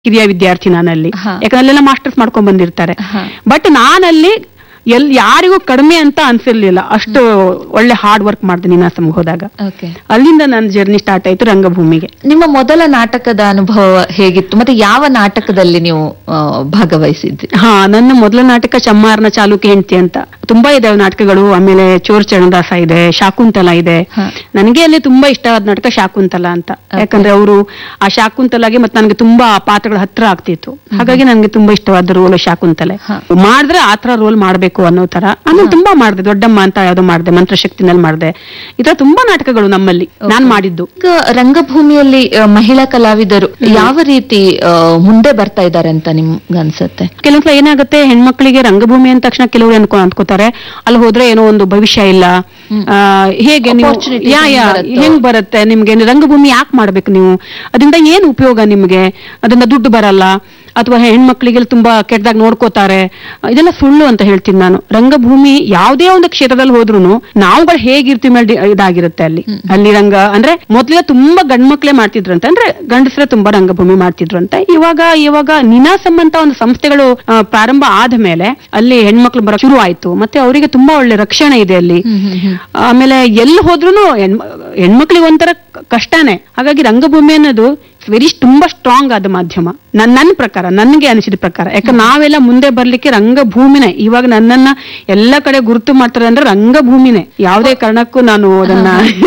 ಹಿರಿಯ ವಿದ್ಯಾರ್ಥಿ ನಾನಲ್ಲಿ ಹಾ. ಯಾಕಂದ್ರೆ ಅಲ್ಲೆಲ್ಲ ಮಾಸ್ಟರ್ಸ್ ಮಾಡ್ಕೊಂಡ್ ಬಂದಿರ್ತಾರೆ ಹಾ. ಬಟ್ ನಾನಲ್ಲಿ ಎಲ್ ಯಾರಿಗೂ ಕಡಿಮೆ ಅಂತ ಅನ್ಸಿರ್ಲಿಲ್ಲ ಅಷ್ಟು ಒಳ್ಳೆ ಹಾರ್ಡ್ ವರ್ಕ್ ಮಾಡಿದೆ ನೀನಾಸಮ್ಗೆ ಹೋದಾಗ ಓಕೆ ಅಲ್ಲಿಂದ ನನ್ನ ಜರ್ನಿ ಸ್ಟಾರ್ಟ್ ಆಯ್ತು ರಂಗಭೂಮಿಗೆ ನಿಮ್ಮ ಮೊದಲ ನಾಟಕದ ಅನುಭವ ಹೇಗಿತ್ತು ಮತ್ತೆ ಯಾವ ನಾಟಕದಲ್ಲಿ ನೀವು ಆ, ಭಾಗವಹಿಸಿದ್ರಿ ಹಾ ನನ್ನ ಮೊದಲ ನಾಟಕ ಚಮ್ಮಾರನ ಚಾಲುಕ್ಯ ಹೆಂಡತಿ ಅಂತ ತುಂಬಾ ಇದಾವೆ ನಾಟಕಗಳು ಆಮೇಲೆ ಚೋರ್ ಚರಣದಾಸ ಇದೆ ಶಾಕುಂತಲ ಇದೆ ಹಾ. ನನಗೆ ಅಲ್ಲಿ ತುಂಬಾ ಇಷ್ಟವಾದ ನಾಟಕ ಶಾಕುಂತಲ ಅಂತ ಯಾಕಂದ್ರೆ ಅವರು ಆ ಶಾಕುಂತಲಾಗೆ ಮತ್ತೆ ನನಗೆ ತುಂಬಾ ಆ ಪಾತ್ರಗಳ ಹತ್ರ ಆಗ್ತಿತ್ತು ಹಾಗಾಗಿ ನನಗೆ ತುಂಬಾ ಇಷ್ಟವಾದ ರೋಲ್ ಶಾಕುಂತಲೆ ಹಾ. ಮಾಡಿದ್ರೆ ಆತರ ರೋಲ್ ಮಾಡ್ಬೇಕು ಅನ್ನೋ ತರ ನಾನು ತುಂಬಾ ಮಾಡಿದೆ ದೊಡ್ಡಮ್ಮ ಅಂತ ಯಾವ್ದೋ ಮಾಡಿದೆ ಮಂತ್ರಶಕ್ತಿನಲ್ಲಿ ಮಾಡಿದೆ ಈ ತರ ತುಂಬಾ ನಾಟಕಗಳು ನಮ್ಮಲ್ಲಿ ನಾನ್ ಮಾಡಿದ್ದು ಈಗ ರಂಗಭೂಮಿಯಲ್ಲಿ ಆ, ಮಹಿಳಾ ಕಲಾವಿದರು ಯಾವ ರೀತಿ ಆ, ಮುಂದೆ ಬರ್ತಾ ಇದ್ದಾರೆ ಅಂತ ನಿಮ್ಗೆ ಅನ್ಸುತ್ತೆ ಕೆಲವೊಂದ್ಸಲ ಏನಾಗುತ್ತೆ ಹೆಣ್ಮಕ್ಳಿಗೆ ರಂಗಭೂಮಿ ಅಂದ ತಕ್ಷಣ ಕೆಲವರು ಅನ್ಕೊ ಅಂದ್ಕೋತಾರೆ ಅಲ್ಲಿ ಹೋದ್ರೆ ಏನೋ ಒಂದು ಭವಿಷ್ಯ ಇಲ್ಲ ಆ, ಹೇಗೆ ನೀವು Opportunity ಯಾ ಯಾ ಹೆಂಗ್ ಬರುತ್ತೋ? ಹೆಂಗ್ ಬರುತ್ತೆ ನಿಮ್ಗೆ ರಂಗಭೂಮಿ ಯಾಕೆ ಮಾಡ್ಬೇಕು ನೀವು ಅದರಿಂದ ಏನ್ ಉಪಯೋಗ ನಿಮ್ಗೆ ಅದರಿಂದ ದುಡ್ಡು ಬರಲ್ಲ ಅಥವಾ ಹೆಣ್ಮಕ್ಳಿಗೆ ತುಂಬಾ ಕೆಟ್ಟದಾಗ ನೋಡ್ಕೋತಾರೆ ಇದೆಲ್ಲ ಸುಳ್ಳು ಅಂತ ಹೇಳ್ತೀನಿ ನಾನು ರಂಗಭೂಮಿ ಯಾವುದೇ ಒಂದು ಕ್ಷೇತ್ರದಲ್ಲಿ ಹೋದ್ರು ನಾವುಗಳು ಹೇಗಿರ್ತೀವಿ ಮೇಲೆ ಡಿ- ಇದಾಗಿರುತ್ತೆ ಅಲ್ಲಿ ಅಲ್ಲಿ ರಂಗ ಅಂದ್ರೆ ಮೊದ್ಲಿಗೆ ತುಂಬಾ ಗಂಡ್ಮಕ್ಳೇ ಮಾಡ್ತಿದ್ರಂತೆ ಅಂದ್ರೆ ಗಂಡಸರೇ ತುಂಬಾ ರಂಗಭೂಮಿ ಮಾಡ್ತಿದ್ರಂತೆ ಇವಾಗ ಇವಾಗ ನಿನಾಸಂ ಅಂತ ಒಂದು ಸಂಸ್ಥೆಗಳು ಆ, ಪ್ರಾರಂಭ ಆದ ಮೇಲೆ ಅಲ್ಲಿ ಹೆಣ್ಮಕ್ಳು ಬರ ಶುರು ಆಯ್ತು ಮತ್ತೆ ಅವರಿಗೆ ತುಂಬಾ ಒಳ್ಳೆ ರಕ್ಷಣೆ ಇದೆ ಅಲ್ಲಿ ಆಮೇಲೆ ಎಲ್ಲಿ ಹೋದ್ರೂ ಹೆಣ್ಮಕ್ಳಿಗೆ ಒಂಥರ ಕ- ಕಷ್ಟನೇ ಹಾಗಾಗಿ ರಂಗಭೂಮಿ ಅನ್ನೋದು ವೆರಿ ತುಂಬಾ ಸ್ಟ್ರಾಂಗ್ ಆದ ಮಾಧ್ಯಮ ನನ್ ನನ್ನ ಪ್ರಕಾರ ನನಗೆ ಅನಿಸಿದ ಪ್ರಕಾರ ಯಾಕಂದ್ರೆ ನಾವೆಲ್ಲ ಮುಂದೆ ಬರ್ಲಿಕ್ಕೆ ರಂಗಭೂಮಿನೇ ಇವಾಗ ನನ್ನನ್ನ ಎಲ್ಲ ಕಡೆ ಗುರುತು ಮಾಡ್ತಾರೆ ಅಂದ್ರೆ ರಂಗಭೂಮಿನೇ ಯಾವುದೇ ಕಾರಣಕ್ಕೂ ನಾನು ಅದನ್ನ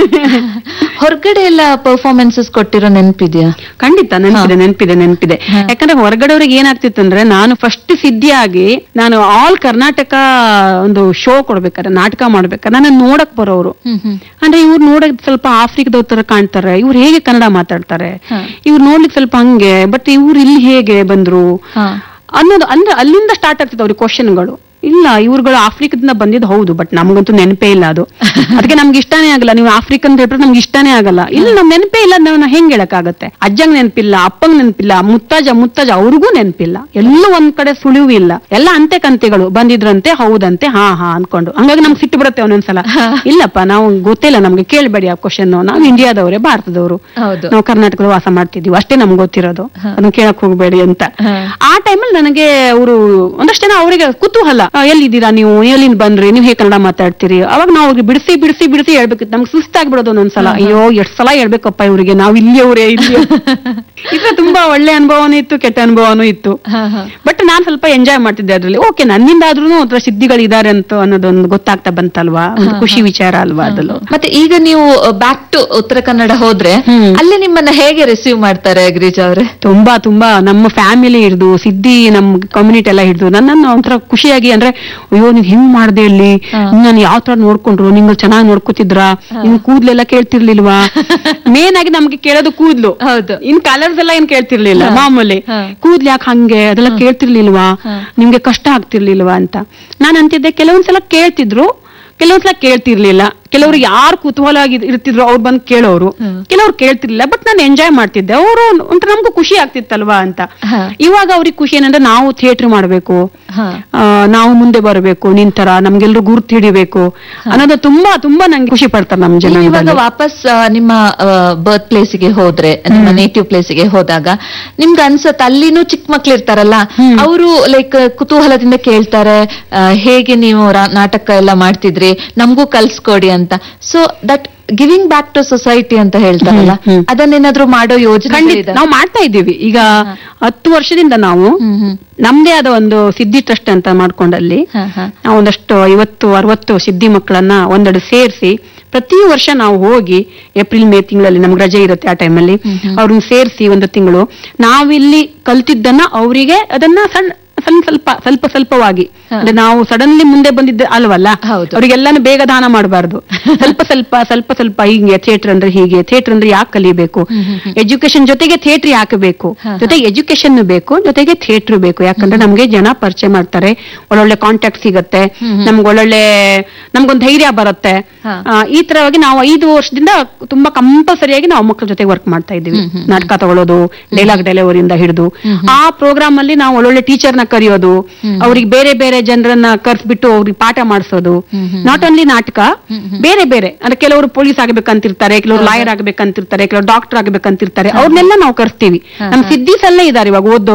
ಹೊರಗಡೆ ಎಲ್ಲ ಪರ್ಫಾರ್ಮೆನ್ಸಸ್ ಕೊಟ್ಟಿರೋ ನೆನಪಿದ್ಯಾ ಖಂಡಿತ ನೆನಪಿದೆ ನೆನಪಿದೆ ನೆನಪಿದೆ ಯಾಕಂದ್ರೆ ಹೊರಗಡೆಯವ್ರಿಗೆ ಏನಾಗ್ತಿತ್ತು ಅಂದ್ರೆ ನಾನು ಫಸ್ಟ್ ಸಿದ್ಧಿಯಾಗಿ ನಾನು ಆಲ್ ಕರ್ನಾಟಕ ಒಂದು ಶೋ ಕೊಡ್ಬೇಕಾದ್ರೆ ನಾಟಕ ಮಾಡ್ಬೇಕಾದ್ರೆ ನನ್ನ ನೋಡಕ್ ಬರೋರು ಅಂದ್ರೆ ಇವ್ರು ನೋಡಕ್ ಸ್ವಲ್ಪ ಆಫ್ರಿಕಾದವ್ರ ತರ ಕಾಣ್ತಾರೆ ಇವ್ರು ಹೇಗೆ ಕನ್ನಡ ಮಾತಾಡ್ತಾರೆ ಹಾ. ಇವ್ರು ನೋಡ್ಲಿಕ್ಕೆ ಸ್ವಲ್ಪ ಹಂಗೆ ಬಟ್ ಇವ್ರು ಇಲ್ಲಿ ಹೇಗೆ ಬಂದ್ರು ಹಾ. ಅನ್ನೋದು ಅಂದ್ರೆ ಅಲ್ಲಿಂದ ಸ್ಟಾರ್ಟ್ ಆಗ್ತದೆ ಅವ್ರಿಗೆ ಕ್ವಶನ್ಗಳು ಇಲ್ಲ ಇವ್ರುಗಳು ಆಫ್ರಿಕಾದಿಂದ ಬಂದಿದ್ದು ಹೌದು ಬಟ್ ನಮಗಂತೂ ನೆನಪೇ ಇಲ್ಲ ಅದು ಅದಕ್ಕೆ ನಮ್ಗೆ ಇಷ್ಟನೇ ಆಗಲ್ಲ ನೀವು ಆಫ್ರಿಕನ್ ಅಂತ ಹೇಳ್ಬಿಟ್ರೆ ನಮ್ಗೆ ಇಷ್ಟನೇ ಆಗಲ್ಲ ಇಲ್ಲ ನಮ್ ನೆನಪೇ ಇಲ್ಲ ನಾವು ಹೆಂಗ್ ಹೇಳಕ್ಕಾಗತ್ತೆ ಅಜ್ಜಂಗ್ ನೆನಪಿಲ್ಲ ಅಪ್ಪಂಗ್ ನೆನಪಿಲ್ಲ ಮುತ್ತಾಜ ಮುತ್ತಾಜ ಅವ್ರಿಗೂ ನೆನಪಿಲ್ಲ ಎಲ್ಲೂ ಒಂದ್ ಕಡೆ ಸುಳಿವು ಇಲ್ಲ ಎಲ್ಲ ಅಂತೆ ಕಂತೆಗಳು ಬಂದಿದ್ರಂತೆ ಹೌದಂತೆ ಹಾ ಹಾ ಅನ್ಕೊಂಡು ಹಂಗಾಗಿ ನಮ್ಗೆ ಸಿಟ್ಟು ಬರುತ್ತೆ ಒಂದೊಂದ್ಸಲ ಇಲ್ಲಪ್ಪ ನಾವು ಗೊತ್ತಿಲ್ಲ ನಮ್ಗೆ ಕೇಳ್ಬೇಡಿ ಆ ಕ್ವಶನ್ ನಾವು ಇಂಡಿಯಾದವರೇ ಭಾರತದವರು ಹೌದು ನಾವು ಕರ್ನಾಟಕದ ವಾಸ ಮಾಡ್ತಿದೀವಿ ಅಷ್ಟೇ ನಮ್ಗೆ ಗೊತ್ತಿರೋದು ಅದನ್ನ ಕೇಳಕ್ ಹೋಗ್ಬೇಡಿ ಅಂತ ಹಾ. ಆ ಟೈಮಲ್ಲಿ ನನಗೆ ಅವರು ಒಂದಷ್ಟು ಜನ ಅವರಿಗೆ ಕುತೂಹಲ ಆ, ಎಲ್ಲಿದ್ದೀರಾ ನೀವು ಎಲ್ಲಿಂದ ಬಂದ್ರಿ ನೀವು ಹೇಗೆ ಕನ್ನಡ ಮಾತಾಡ್ತೀರಿ ಅವಾಗ ನಾವು ಅವ್ರಿಗೆ ಬಿಡಿಸಿ ಬಿಡಿಸಿ ಬಿಡಿಸಿ ಹೇಳ್ಬೇಕಿತ್ತು ನಮ್ಗೆ ಸುಸ್ತಾಗ್ಬಿಡೋದು ಒಂದೊಂದ್ಸಲ ಅಯ್ಯೋ ಎಷ್ಟ್ ಸಲ ಹೇಳ್ಬೇಕಪ್ಪ ಇವರಿಗೆ ನಾವು ಇಲ್ಲಿಯವರೇ ಇಲ್ಲಿ ಇದ್ರ ತುಂಬಾ ಒಳ್ಳೆ ಅನುಭವನೂ ಇತ್ತು ಕೆಟ್ಟ ಅನುಭವನೂ ಇತ್ತು ಹಾ, ಹಾ. ಬಟ್ ನಾನ್ ಸ್ವಲ್ಪ ಎಂಜಾಯ್ ಮಾಡ್ತಿದ್ದೆ ಅದ್ರಲ್ಲಿ ಓಕೆ ನನ್ನಿಂದ ಆದ್ರೂ ಒಂಥರ ಸಿದ್ಧಿಗಳಿದ್ದಾರೆ ಅಂತ ಅನ್ನೋದೊಂದು ಗೊತ್ತಾಗ್ತಾ ಬಂತಲ್ವಾ ಒಂದು ಖುಷಿ ವಿಚಾರ ಅಲ್ವಾ ಅದಲ್ಲೂ ಮತ್ತೆ ಈಗ ನೀವು ಬ್ಯಾಕ್ ಟು ಉತ್ತರ ಕನ್ನಡ ಹೋದ್ರೆ ಹ್ಮ್. ಅಲ್ಲಿ ನಿಮ್ಮನ್ನ ಹೇಗೆ ರಿಸೀವ್ ಮಾಡ್ತಾರೆ ಗಿರಿಜಾ ಅವ್ರೆ ತುಂಬಾ ತುಂಬಾ ನಮ್ಮ ಫ್ಯಾಮಿಲಿ ಹಿಡಿದು ಸಿದ್ದಿ ನಮ್ ಕಮ್ಯುನಿಟಿ ಎಲ್ಲ ಹಿಡಿದು ನನ್ನನ್ನು ಒಂಥರ ಖುಷಿಯಾಗಿ ಅಂದ್ರೆ ಅಯ್ಯೋ ನೀನ್ ಹೆಂಗ್ ಮಾಡ್ದೆ ಇಲ್ಲಿ ನಾನು ಯಾವ ತರ ನೋಡ್ಕೊಂಡ್ರು ನಿಂಗ್ ಚೆನ್ನಾಗಿ ನೋಡ್ಕೊತಿದ್ರ ನಿನ್ ಕೂದ್ಲೆಲ್ಲ ಕೇಳ್ತಿರ್ಲಿಲ್ವಾ ಮೇನ್ ಆಗಿ ನಮ್ಗೆ ಕೇಳೋದು ಕೂದ್ಲು ಹೌದು. ಇನ್ ಕಲರ್ಸ್ ಎಲ್ಲ ಏನ್ ಕೇಳ್ತಿರ್ಲಿಲ್ಲ ಮಾಮೂಲಿ ಹಾ. ಕೂದ್ಲು ಯಾಕೆ ಹಂಗೆ ಅದೆಲ್ಲ ಕೇಳ್ತಿರ್ಲಿಲ್ವಾ ನಿಮ್ಗೆ ಕಷ್ಟ ಆಗ್ತಿರ್ಲಿಲ್ವಾ ಅಂತ ನಾನ್ ಅಂತಿದ್ದೆ ಕೆಲವೊಂದ್ಸಲ ಕೇಳ್ತಿದ್ರು ಕೆಲವೊಂದ್ಸಲ ಕೇಳ್ತಿರ್ಲಿಲ್ಲ ಕೆಲವ್ರು ಯಾರು ಕುತೂಹಲ ಆಗಿ ಇರ್ತಿದ್ರು ಅವ್ರು ಬಂದು ಕೇಳೋರು ಕೆಲವ್ರು ಕೇಳ್ತಿರ್ಲಿಲ್ಲ ಬಟ್ ನಾನು ಎಂಜಾಯ್ ಮಾಡ್ತಿದ್ದೆ ಅವರು ಒಂಥರ ನಮ್ಗೂ ಖುಷಿ ಆಗ್ತಿತ್ತಲ್ವಾ ಅಂತ ಹಾ. ಇವಾಗ ಅವ್ರಿಗೆ ಖುಷಿ ಏನಂದ್ರೆ ನಾವು ಥಿಯೇಟರ್ ಮಾಡ್ಬೇಕು ಹಾ. ಆ, ನಾವು ಮುಂದೆ ಬರಬೇಕು ನಿಂತರ ನಮ್ಗೆಲ್ರು ಗುರ್ತು ಹಿಡಿಬೇಕು ಅನ್ನೋದು ತುಂಬಾ ತುಂಬಾ ನಂಗೆ ಖುಷಿ ಪಡ್ತಾರೆ ನಮ್ ಜನ ನೀವು ಇವಾಗ ವಾಪಸ್ ಆ, ನಿಮ್ಮ ಬರ್ತ್ ಪ್ಲೇಸಿಗೆ ಹೋದ್ರೆ ನಿಮ್ಮ ನೇಟಿವ್ ಪ್ಲೇಸಿಗೆ ಹೋದಾಗ ನಿಮ್ಗೆ ಅನ್ಸತ್ ಅಲ್ಲಿನೂ ಚಿಕ್ಕ ಮಕ್ಳು ಇರ್ತಾರಲ್ಲ ಅವರು ಲೈಕ್ ಕುತೂಹಲದಿಂದ ಕೇಳ್ತಾರೆ ಆ, ಹೇಗೆ ನೀವು ರಾ- ನಾಟಕ ಎಲ್ಲ ಮಾಡ್ತಿದ್ರಿ ನಮಗೂ ಕಲ್ಸ್ಕೊಡಿ ಅಂತ so that giving back to society ಅಂತ ಹೇಳ್ತಾರಲ್ಲ ಹ್ಮ್, ಹ್ಮ್. ಅದನ್ನೇನಾದ್ರೂ ಮಾಡೋ ಯೋಜನೆ ಖಂಡಿತ ನಾವು ಮಾಡ್ತಾ ಇದ್ದೀವಿ ಈಗ ಹತ್ತು ವರ್ಷದಿಂದ ನಾವು ಹ್ಮ್ ಹ್ಮ್ ನಮ್ದೇ ಆದ ಒಂದು ಸಿದ್ಧಿ ಟ್ರಸ್ಟ್ ಅಂತ ಮಾಡ್ಕೊಂಡಲ್ಲಿ ಹಾ, ಹಾ. ನಾವು ಒಂದಷ್ಟು ಐವತ್ತು ಅರವತ್ತು ಸಿದ್ಧಿ ಮಕ್ಕಳನ್ನ ಒಂದೆಡೆ ಸೇರಿಸಿ ಪ್ರತಿ ವರ್ಷ ನಾವು ಹೋಗಿ ಏಪ್ರಿಲ್ ಮೇ ತಿಂಗಳಲ್ಲಿ ನಮ್ಗೆ ರಜೆ ಇರುತ್ತೆ ಆ ಟೈಮಲ್ಲಿ ಅವ್ರನ್ನ ಸೇರಿಸಿ ಒಂದು ತಿಂಗಳು ನಾವಿಲ್ಲಿ ಕಲ್ತಿದ್ದನ್ನ ಅವರಿಗೆ ಅದನ್ನ ಸಣ್ಣ ಸಣ್ಣ ಸ್ವಲ್ಪ ಸ್ವಲ್ಪ ಸ್ವಲ್ಪವಾಗಿ ಅಂದ್ರೆ ನಾವು ಸಡನ್ಲಿ ಮುಂದೆ ಬಂದಿದ್ದ ಅಲ್ವಲ್ಲ ಹೌದು. ಅವರಿಗೆಲ್ಲಾನು ಬೇಗ ದಾನ ಮಾಡಬಾರ್ದು ಸ್ವಲ್ಪ ಸ್ವಲ್ಪ ಸ್ವಲ್ಪ ಸ್ವಲ್ಪ ಹಿಂಗೆ ಥಿಯೇಟರ್ ಅಂದ್ರೆ ಹೀಗೆ ಥಿಯೇಟರ್ ಅಂದ್ರೆ ಯಾಕೆ ಕಲಿಬೇಕು ಎಜುಕೇಶನ್ ಜೊತೆಗೆ ಥಿಯೇಟರ್ ಯಾಕೆ ಬೇಕು ಜೊತೆಗೆ ಎಜುಕೇಶನ್ ಬೇಕು ಜೊತೆಗೆ ಥಿಯೇಟರ್ ಬೇಕು ಯಾಕಂದ್ರೆ ನಮ್ಗೆ ಜನ ಪರಿಚಯ ಮಾಡ್ತಾರೆ ಒಳ್ಳೊಳ್ಳೆ ಕಾಂಟ್ಯಾಕ್ಟ್ ಸಿಗತ್ತೆ ನಮ್ಗೆ ಒಳ್ಳೊಳ್ಳೆ ನಮ್ಗೊಂದು ಧೈರ್ಯ ಬರುತ್ತೆ ಹಾ. ಆ, ಈ ತರವಾಗಿ ನಾವು ಐದು ವರ್ಷದಿಂದ ತುಂಬಾ ಕಂಪಲ್ಸರಿಯಾಗಿ ನಾವು ಮಕ್ಕಳ ಜೊತೆ ವರ್ಕ್ ಮಾಡ್ತಾ ಇದ್ದೀವಿ ನಾಟಕ ತಗೊಳ್ಳೋದು ಡೈಲಾಗ್ ಡೆಲಿವರಿಯಿಂದ ಹಿಡಿದು ಆ ಪ್ರೋಗ್ರಾಮ್ ಅಲ್ಲಿ ನಾವು ಒಳ್ಳೊಳ್ಳೆ ಟೀಚರ್ನ ಕರೆಯೋದು ಅವ್ರಿಗೆ ಬೇರೆ ಬೇರೆ ಜನರನ್ನ ಕರ್ಸ್ಬಿಟ್ಟು ಅವ್ರಿಗೆ ಪಾಠ ಮಾಡಿಸೋದು ನಾಟ್ ಓನ್ಲಿ ನಾಟಕ ಬೇರೆ ಬೇರೆ ಅಂದ್ರೆ ಕೆಲವರು ಪೊಲೀಸ್ ಆಗ್ಬೇಕಂತಿರ್ತಾರೆ ಕೆಲವರು ಲಾಯರ್ ಆಗ್ಬೇಕಂತಿರ್ತಾರೆ ಕೆಲವರು ಡಾಕ್ಟರ್ ಆಗ್ಬೇಕಂತಿರ್ತಾರೆ ಅವ್ರನ್ನೆಲ್ಲ ನಾವು ಕರ್ಸ್ತೀವಿ ನಮ್ಮ ಸಿದ್ಧಿಸಲ್ಲೇ ಇದಾರೆ ಇವಾಗ ಓದೋ